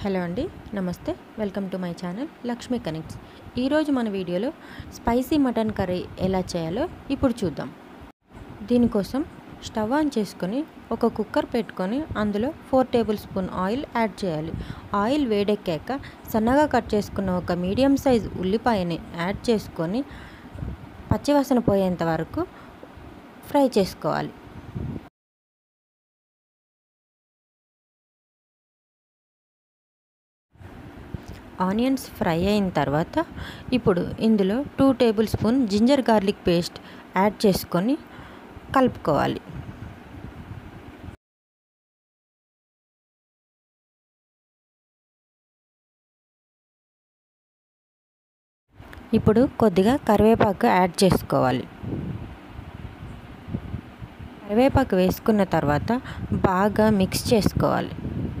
hello అండి నమస్తే welcome to my channel Lakshmi connects ఈరోజు మన వీడియోలో స్పైసీ మటన్ కర్రీ ఎలా చేయాలో ఇప్పుడు చూద్దాం దీనికోసం స్టవ్ ఆన్ చేసుకొని ఒక కుక్కర్ పెట్టుకొని అందులో four tablespoon oil add చేయాలి ఆయిల్ వేడెక్కాక సన్నగా కట్ చేసుకున్న ఒక మీడియం సైజ్ ఉల్లిపాయని యాడ్ చేసుకొని పచ్చివాసన పోయేంత వరకు ఫ్రై చేసుకోవాలి ఆనియన్స్ ఫ్రై అయిన తర్వాత ఇప్పుడు ఇందులో two tablespoon ginger garlic paste add చేసుకొని కలుపుకోవాలి ఇప్పుడు కొద్దిగా కరివేపాకు యాడ్ చేసుకోవాలి కరివేపాకు వేసుకున్న తర్వాత బాగా మిక్స్ చేసుకోవాలి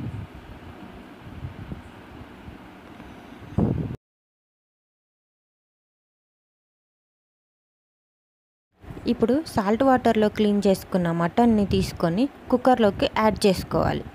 ఇప్పుడు సాల్ట్ వాటర్లో క్లీన్ చేసుకున్న మటన్ని తీసుకొని కుక్కర్లోకి యాడ్ చేసుకోవాలి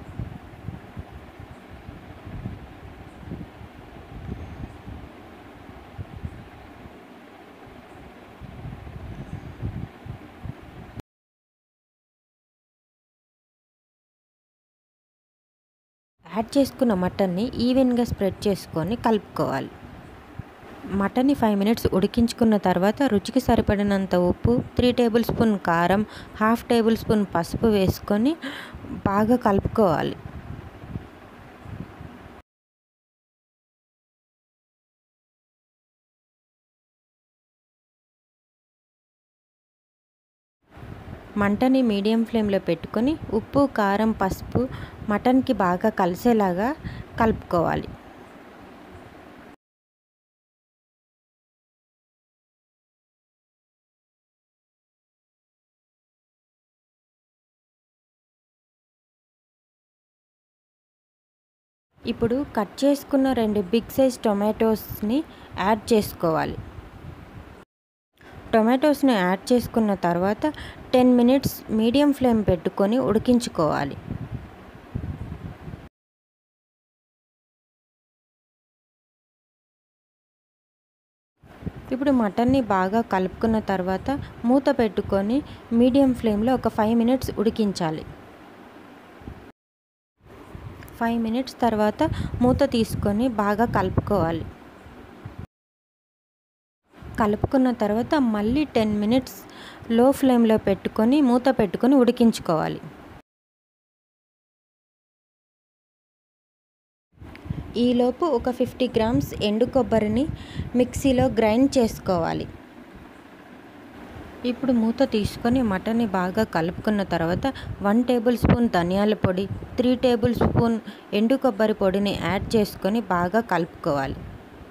యాడ్ చేసుకున్న మటన్ని ఈవెన్గా స్ప్రెడ్ చేసుకొని కలుపుకోవాలి మటన్ని ఫైవ్ మినిట్స్ ఉడికించుకున్న తర్వాత రుచికి సరిపడినంత ఉప్పు త్రీ టేబుల్ స్పూన్ కారం హాఫ్ టేబుల్ స్పూన్ పసుపు వేసుకొని బాగా కలుపుకోవాలి మంటని మీడియం ఫ్లేమ్లో పెట్టుకొని ఉప్పు కారం పసుపు మటన్కి బాగా కలిసేలాగా కలుపుకోవాలి ఇప్పుడు కట్ చేసుకున్న రెండు బిగ్ సైజ్ టొమాటోస్ని యాడ్ చేసుకోవాలి టొమాటోస్ని యాడ్ చేసుకున్న తర్వాత టెన్ మినిట్స్ మీడియం ఫ్లేమ్ పెట్టుకొని ఉడికించుకోవాలి ఇప్పుడు మటన్ని బాగా కలుపుకున్న తర్వాత మూత పెట్టుకొని మీడియం ఫ్లేమ్లో ఒక ఫైవ్ మినిట్స్ ఉడికించాలి ఫైవ్ మినిట్స్ తర్వాత మూత తీసుకొని బాగా కలుపుకోవాలి కలుపుకున్న తర్వాత మళ్ళీ టెన్ మినిట్స్ లో ఫ్లేమ్లో పెట్టుకొని మూత పెట్టుకొని ఉడికించుకోవాలి ఈలోపు ఒక ఫిఫ్టీ గ్రామ్స్ ఎండు కొబ్బరిని మిక్సీలో గ్రైండ్ చేసుకోవాలి ఇప్పుడు మూత తీసుకొని మటన్ని బాగా కలుపుకున్న తర్వాత వన్ టేబుల్ స్పూన్ ధనియాల పొడి త్రీ టేబుల్ స్పూన్ ఎండు కొబ్బరి పొడిని యాడ్ చేసుకొని బాగా కలుపుకోవాలి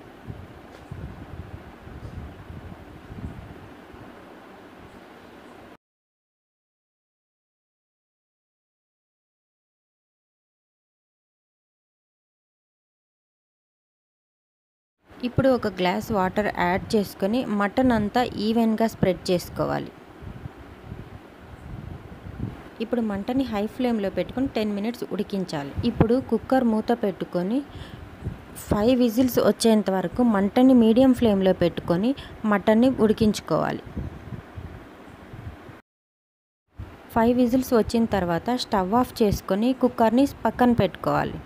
ఇప్పుడు ఒక గ్లాస్ వాటర్ యాడ్ చేసుకొని మటన్ అంతా ఈవెన్గా స్ప్రెడ్ చేసుకోవాలి ఇప్పుడు మంటని హై ఫ్లేమ్లో పెట్టుకొని టెన్ మినిట్స్ ఉడికించాలి ఇప్పుడు కుక్కర్ మూత పెట్టుకొని ఫైవ్ విజిల్స్ వచ్చేంత వరకు మంటని మీడియం ఫ్లేమ్లో పెట్టుకొని మటన్ని ఉడికించుకోవాలి ఫైవ్ విజిల్స్ వచ్చిన తర్వాత స్టవ్ ఆఫ్ చేసుకొని కుక్కర్ని పక్కన పెట్టుకోవాలి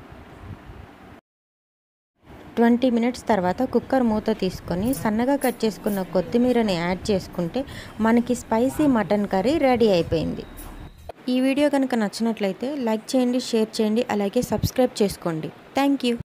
ట్వంటీ మినిట్స్ తర్వాత కుక్కర్ మూత తీసుకొని సన్నగా కట్ చేసుకున్న కొత్తిమీరని యాడ్ చేసుకుంటే మనకి స్పైసీ మటన్ కర్రీ రెడీ అయిపోయింది ఈ వీడియో కనుక నచ్చినట్లయితే లైక్ చేయండి షేర్ చేయండి అలాగే సబ్స్క్రైబ్ చేసుకోండి థ్యాంక్ యూ